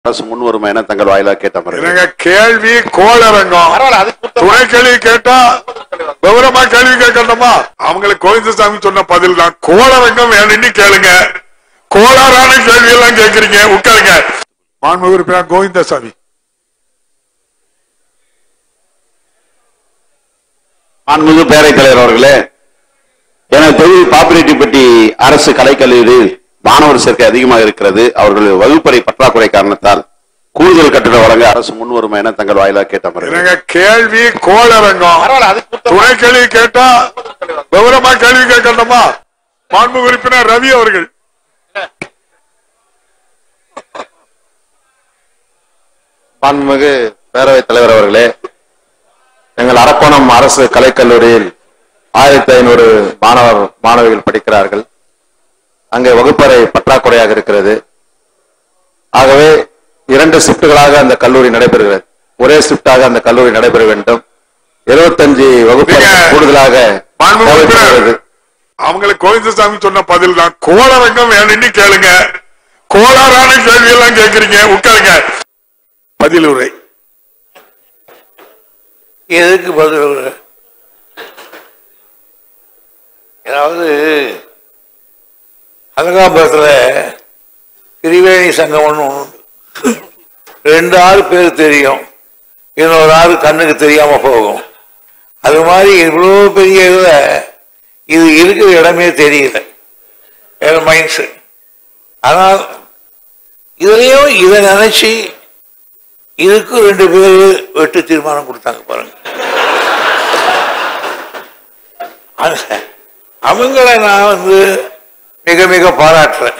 அரசு முன் வருமா என தங்கள் வாயிலாக கேட்ட மாதிரி என்னங்க கேள்வி கோளரங்கம் துணை கேள்வி கேட்டா விவரமா கேள்வி கேட்கணுமா அவங்களுக்கு கோவிந்தசாமி சொன்ன பதில் தான் கோளரங்கம் வேணும்னு கேளுங்க கோளாறான கேள்வி எல்லாம் கேக்குறீங்க உட்காருங்க மாண்பு உறுப்பினர் கோவிந்தசாமி மாண்புமிகு பேரவைத் தலைவர் அவர்களே எனது தொகுதி பாப்பிரெட்டிப்பட்டி அரசு கலைக்கல்லூரியில் மாணவர் சேர்க்கை அதிகமாக இருக்கிறது அவர்கள் வகுப்பறை பற்றாக்குறை காரணத்தால் கூடுதல் கட்டணம் வழங்க அரசு முன் வருமா என தங்கள் வாயிலாக கேட்ட மாதிரி என்னங்க கேள்வி கோளரங்கம் துணை கேள்வி கேட்டா விவரமா கேள்வி கேட்கணுமா மாண்பு உறுப்பினர் ரவி அவர்கள் மாண்புமிகு பேரவைத் தலைவர் அவர்களே எங்கள் அரக்கோணம் அரசு கலைக்கல்லூரியில் ஆயிரத்தி ஐநூறு மாணவர் மாணவிகள் படிக்கிறார்கள் அங்கே வகுப்பறை பற்றாக்குறையாக இருக்கிறது ஆகவே இரண்டு ஷிப்டுகளாக அந்த கல்லூரி நடைபெறுகிறது ஒரே ஷிப்டாக அந்த கல்லூரி நடைபெற வேண்டும் இருபத்தஞ்சு வகுப்பறை நீங்க- கூடுதலாக மாண்பு தேவைப்படுகிறது உறுப்பினர் அவங்களுக்கு கோவிந்தசாமி சொன்ன பதில் தான் கோளரங்கம் வேணும்னு கேளுங்க கோளாறான கேள்வி எல்லாம் கேக்குறீங்க உட்காருங்க பதில் உரை எதுக்கு பதில் சொல்ற? அதாவது அலங்காபுரத்தில் திரிவேணி சங்கம் ஒன்று உண்டு ரெண்டு ஆறு பேர் தெரியும் இன்னொரு ஆறு கண்ணுக்கு தெரியாம போகும் அது மாதிரி இவ்வளோ பெரிய இதுல இது இருக்கிற இடமே தெரியல என் மைண்ட் செட் ஆனால் இதுலயும் இதை நினைச்சு இதுக்கும் ரெண்டு பேர் வெட்டு தீர்மானம் கொடுத்தாங்க பாருங்க அந்த- அவங்கள நான் வந்து மிக மிக பாராட்டுறேன்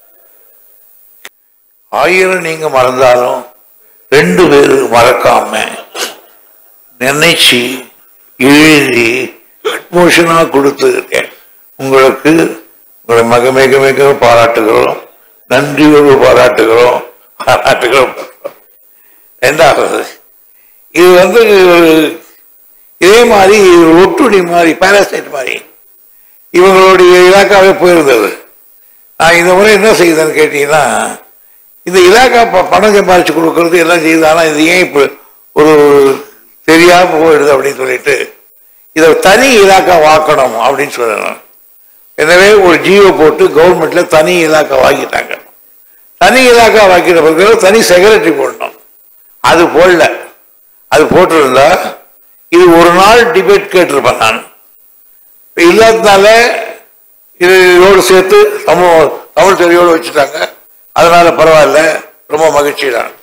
ஆயிரம் நீங்க மறந்தாலும் ரெண்டு பேரு மறக்காம நினைச்சு எழுதி அட்மோஷனா கொடுத்துருக்கேன் உங்களுக்கு உங்களை மிக மிக மிக பாராட்டுகிறோம் நன்றியோடு பாராட்டுகிறோம் பாராட்டுகிறோம் ரெண்டாவது இது வந்து இதே மாதிரி ஒரு ஒட்டுணி மாதிரி பாராசைட் மாதிரி இவங்களுடைய இலாக்காவே போயிருந்தது நான் இந்த முறை என்ன செய்தேன்னு கேட்டீங்கன்னா இந்த இலாக்கா ப- பணம் சம்பாரிச்சு கொடுக்கறது எல்லாம் செய்யுது ஆனால் இது ஏன் இப்போ ஒரு தெரியாம போயிடுது அப்படின்னு சொல்லிட்டு இதை தனி இலாக்கா வாக்கணும் அப்படின்னு சொல்லணும் எனவே ஒரு ஜியோ போட்டு கவர்மெண்ட்ல தனி இலாக்கா வாங்கிட்டாங்க தனி இலாக்கா வாக்கிட்ட பிறகு தனி செக்ரட்டரி போடணும் அது போடல அது போட்டிருந்தா இது ஒரு நாள் டிபேட் கேட்டிருப்பேன் நான் இப்ப இல்லாததுனால இது இதோடு சேர்த்து தமிழ் தமிழ் தெரியோடு வச்சுட்டாங்க அதனால பரவாயில்ல ரொம்ப மகிழ்ச்சி தான்